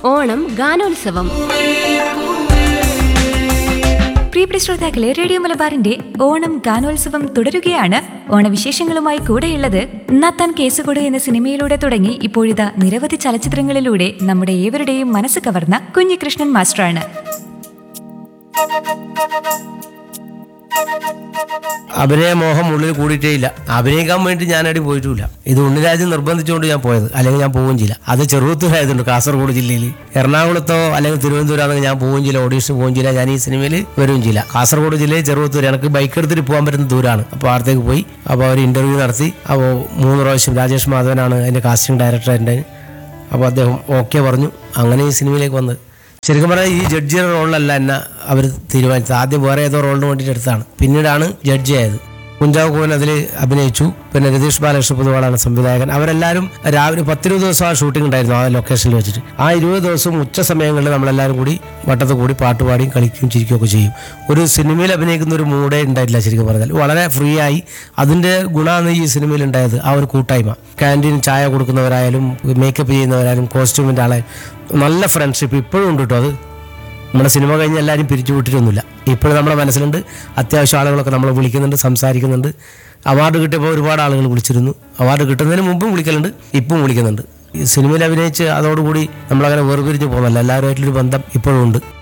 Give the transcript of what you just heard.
ഓണം ഗാനോത്സവം പ്രിയപ്പെട്ട ശ്രോതാക്കളെ റേഡിയോ മലബാറിന്റെ ഓണം ഗാനോത്സവം തുടരുകയാണ് ഓണവിശേഷങ്ങളുമായി കൂടെയുള്ളത് നത്താൻ കേസുകൊട് എന്ന സിനിമയിലൂടെ തുടങ്ങി ഇപ്പോഴിതാ നിരവധി ചലച്ചിത്രങ്ങളിലൂടെ നമ്മുടെ ഏവരുടെയും മനസ്സ് കവർന്ന കുഞ്ഞികൃഷ്ണൻ മാസ്റ്ററാണ് അഭിനയ മോഹം ഉള്ളിൽ കൂടിയിട്ടേ ഇല്ല അഭിനയിക്കാൻ വേണ്ടി ഞാനടി പോയിട്ടുമില്ല ഇത് ഉണ്ണിരാജ് നിർബന്ധിച്ചുകൊണ്ട് ഞാൻ പോയത് അല്ലെങ്കിൽ ഞാൻ പോവുകയും ചെയ്യില്ല അത് ചെറുപ്പത്തൂരായതുകൊണ്ട് കാസർഗോഡ് ജില്ലയിൽ എറണാകുളത്തോ അല്ലെങ്കിൽ തിരുവനന്തപുരമാണെങ്കിൽ ഞാൻ പോവുകയും ചെയ്യില്ല ഓഡീഷൻ പോവുകയും ചെയ്യില്ല ഞാൻ ഈ സിനിമയിൽ വരികയും ചെയ്യില്ല കാസർഗോഡ് ജില്ലയിൽ ചെറുപ്പത്തൂർ എനിക്ക് ബൈക്ക് എടുത്തിട്ട് പോകാൻ പറ്റുന്ന ദൂരമാണ് അപ്പോൾ അവിടത്തേക്ക് പോയി അപ്പോൾ അവർ ഇന്റർവ്യൂ നടത്തി അപ്പോൾ മൂന്ന് പ്രാവശ്യം രാജേഷ് മാധവനാണ് അതിൻ്റെ കാസ്റ്റിംഗ് ഡയറക്ടർ എൻ്റെ അപ്പോൾ അദ്ദേഹം ഓക്കെ പറഞ്ഞു അങ്ങനെ ഈ സിനിമയിലേക്ക് വന്നത് ശരിക്കും പറഞ്ഞാൽ ഈ ജഡ്ജിയുടെ റോളിലല്ല എന്നെ അവർ തീരുമാനിച്ചത് ആദ്യം വേറെ ഏതോ റോളിന് വേണ്ടിയിട്ട് എടുത്താണ് പിന്നീടാണ് ജഡ്ജി ആയത് കുഞ്ചാവ് കോവൻ അതിൽ അഭിനയിച്ചു പിന്നെ രതീഷ് ബാലകൃഷ്ണ പൊതുവാളാണ് സംവിധായകൻ അവരെല്ലാവരും രാവിലെ പത്തിരുപത് ദിവസം ആ ഷൂട്ടിംഗ് ഉണ്ടായിരുന്നു ആ ലൊക്കേഷനിൽ വെച്ചിട്ട് ആ ഇരുപത് ദിവസവും ഉച്ച സമയങ്ങളിൽ നമ്മളെല്ലാവരും കൂടി വട്ടത്ത് കൂടി പാട്ടുപാടിയും കളിക്കുകയും ചിരിക്കുകയൊക്കെ ചെയ്യും ഒരു സിനിമയിൽ അഭിനയിക്കുന്ന ഒരു മൂഡേ ഉണ്ടായിട്ടില്ല ശരിക്കും പറഞ്ഞാൽ വളരെ ഫ്രീ ആയി അതിൻ്റെ ഗുണമാണ് ഈ സിനിമയിൽ ഉണ്ടായത് ആ ഒരു കൂട്ടായ്മ ക്യാൻറ്റീൻ ചായ കൊടുക്കുന്നവരായാലും മേക്കപ്പ് ചെയ്യുന്നവരായാലും കോസ്റ്റ്യൂമിൻ്റെ ആളായാലും നല്ല ഫ്രണ്ട്ഷിപ്പ് ഇപ്പോഴും ഉണ്ട് കേട്ടോ അത് നമ്മുടെ സിനിമ കഴിഞ്ഞ് എല്ലാവരും പിരിച്ചു വിട്ടിട്ടൊന്നുമില്ല ഇപ്പോഴും നമ്മുടെ മനസ്സിലുണ്ട് അത്യാവശ്യം ആളുകളൊക്കെ നമ്മളെ വിളിക്കുന്നുണ്ട് സംസാരിക്കുന്നുണ്ട് അവാർഡ് കിട്ടിയപ്പോൾ ഒരുപാട് ആളുകൾ വിളിച്ചിരുന്നു അവാർഡ് കിട്ടുന്നതിന് മുമ്പും വിളിക്കലുണ്ട് ഇപ്പം വിളിക്കുന്നുണ്ട് ഈ സിനിമയിൽ അഭിനയിച്ച് അതോടുകൂടി നമ്മളങ്ങനെ വേർപിരിഞ്ഞ് പോകുന്നല്ല എല്ലാവരുമായിട്ടൊരു ബന്ധം ഇപ്പോഴും ഉണ്ട്